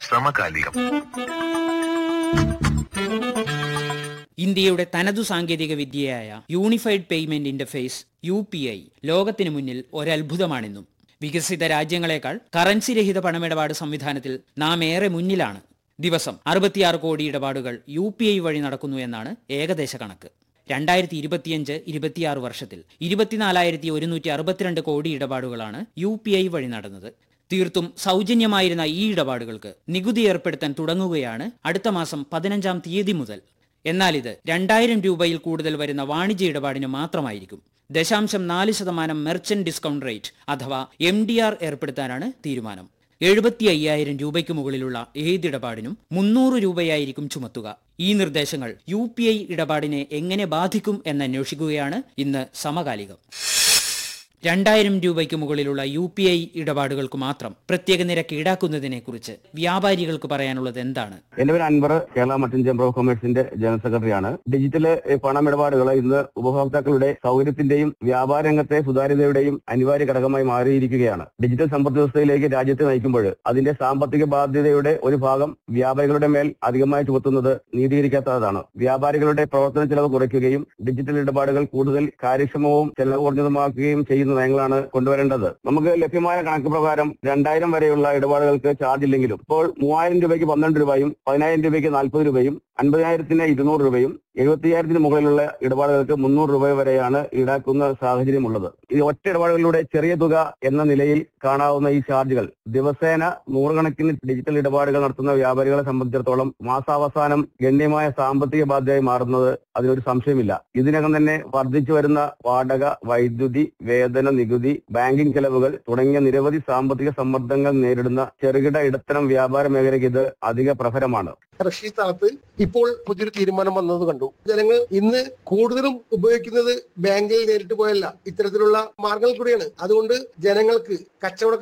സമകാലികം ഇന്ത്യയുടെ തനതു സാങ്കേതിക വിദ്യയായ unified payment interface U P I ലോകത്തിനു മുന്നിൽ ഒരത്ഭുതമാണെന്നും വികസിത രാജ്യങ്ങളെക്കാൾ കറൻസി രഹിത പണമിടപാട് സംവിധാനത്തിൽ നാം ഏറെ മുന്നിലാണ് ദിവസം അറുപത്തിയാറ് കോടി ഇടപാടുകൾ യു പി ഐ വഴി നടക്കുന്നു എന്നാണ് ഏകദേശ കണക്ക് രണ്ടായിരത്തി ഇരുപത്തിയഞ്ച് ഇരുപത്തിയാറ് വർഷത്തിൽ ഇരുപത്തിനാലായിരത്തി ഒരുന്നൂറ്റി അറുപത്തിരണ്ട് കോടി ഇടപാടുകളാണ് യു പി ഐ വഴി നടന്നത് തീർത്തും സൗജന്യമായിരുന്ന ഈ ഇടപാടുകൾക്ക് നികുതി ഏർപ്പെടുത്താൻ തുടങ്ങുകയാണ് അടുത്ത മാസം പതിനഞ്ചാം തീയതി മുതൽ എന്നാൽ ഇത് രണ്ടായിരം രൂപയിൽ കൂടുതൽ വരുന്ന വാണിജ്യ ഇടപാടിന് മാത്രമായിരിക്കും ദശാംശം നാല് ശതമാനം മെർച്ചന്റ് ഡിസ്കൗണ്ട് റേറ്റ് അഥവാ എം ഡി ആർ ഏർപ്പെടുത്താനാണ് തീരുമാനം എഴുപത്തി അയ്യായിരം രൂപയ്ക്ക് മുകളിലുള്ള ഏതിടപാടിനും മുന്നൂറ് രൂപയായിരിക്കും ചുമത്തുക ഈ നിർദ്ദേശങ്ങൾ യു പി ഐ ഇടപാടിനെ എങ്ങനെ ബാധിക്കും എന്നന്വേഷിക്കുകയാണ് ഇന്ന് സമകാലികം രണ്ടായിരം രൂപയ്ക്ക് മുകളിലുള്ള യു പി ഐ ഇടപാടുകൾക്ക് മാത്രം പ്രത്യേക നിരക്ക് ഈടാക്കുന്നതിനെക്കുറിച്ച് വ്യാപാരികൾക്ക് പറയാനുള്ളത് എന്താണ് എന്റെ പേര് അൻവർ കേരള മട്ടൻ ചേംബർ ഓഫ് കൊമേഴ്സിന്റെ ജനറൽ സെക്രട്ടറിയാണ് ഡിജിറ്റൽ പണമിടപാടുകൾ ഇന്ന് ഉപഭോക്താക്കളുടെ സൗകര്യത്തിന്റെയും വ്യാപാര രംഗത്തെ സുതാര്യതയുടെയും അനിവാര്യ ഘടകമായി മാറിയിരിക്കുകയാണ് ഡിജിറ്റൽ സമ്പദ് വ്യവസ്ഥയിലേക്ക് രാജ്യത്തെ നയിക്കുമ്പോൾ അതിന്റെ സാമ്പത്തിക ബാധ്യതയുടെ ഒരു ഭാഗം വ്യാപാരികളുടെ മേൽ അധികമായി ചുമത്തുന്നത് നീതീകരിക്കാത്തതാണ് വ്യാപാരികളുടെ പ്രവർത്തന ചെലവ് കുറയ്ക്കുകയും ഡിജിറ്റൽ ഇടപാടുകൾ കൂടുതൽ കാര്യക്ഷമവും ചെലവ് കുറഞ്ഞതുമാക്കുകയും ചെയ്യുന്ന നയങ്ങളാണ് കൊണ്ടുവരേണ്ടത് നമുക്ക് ലഭ്യമായ കണക്ക് പ്രകാരം രണ്ടായിരം വരെയുള്ള ഇടപാടുകൾക്ക് ചാർജ് ഇല്ലെങ്കിലും ഇപ്പോൾ മൂവായിരം രൂപയ്ക്ക് പന്ത്രണ്ട് രൂപയും പതിനായിരം രൂപയ്ക്ക് നാൽപ്പത് രൂപയും അൻപതിനായിരത്തിന് ഇരുന്നൂറ് രൂപയും എഴുപത്തിയായിരത്തിന് മുകളിലുള്ള ഇടപാടുകൾക്ക് മുന്നൂറ് രൂപ വരെയാണ് ഈടാക്കുന്ന സാഹചര്യമുള്ളത് ഈ ഒറ്റ ഇടപാടുകളിലൂടെ ചെറിയ തുക എന്ന നിലയിൽ കാണാവുന്ന ഈ ചാർജുകൾ ദിവസേന നൂറുകണക്കിന് ഡിജിറ്റൽ ഇടപാടുകൾ നടത്തുന്ന വ്യാപാരികളെ സംബന്ധിച്ചിടത്തോളം മാസാവസാനം ഗണ്യമായ സാമ്പത്തിക ബാധ്യതയായി മാറുന്നത് അതിനൊരു സംശയമില്ല ഇതിനകം തന്നെ വർദ്ധിച്ചു വരുന്ന വാടക വൈദ്യുതി വേതന നികുതി ബാങ്കിംഗ് ചെലവുകൾ തുടങ്ങിയ നിരവധി സാമ്പത്തിക സമ്മർദ്ദങ്ങൾ നേരിടുന്ന ചെറുകിട ഇടത്തരം വ്യാപാര മേഖലയ്ക്ക് ഇത് അധിക പ്രഹരമാണ് കൃഷി സ്ഥലത്ത് ഇപ്പോൾ പുതിയൊരു തീരുമാനം വന്നത് കണ്ടു ജനങ്ങൾ ഇന്ന് കൂടുതലും ഉപയോഗിക്കുന്നത് ബാങ്കിൽ നേരിട്ട് പോയല്ല ഇത്തരത്തിലുള്ള മാർഗങ്ങൾ കൂടിയാണ് അതുകൊണ്ട് ജനങ്ങൾക്ക് കച്ചവട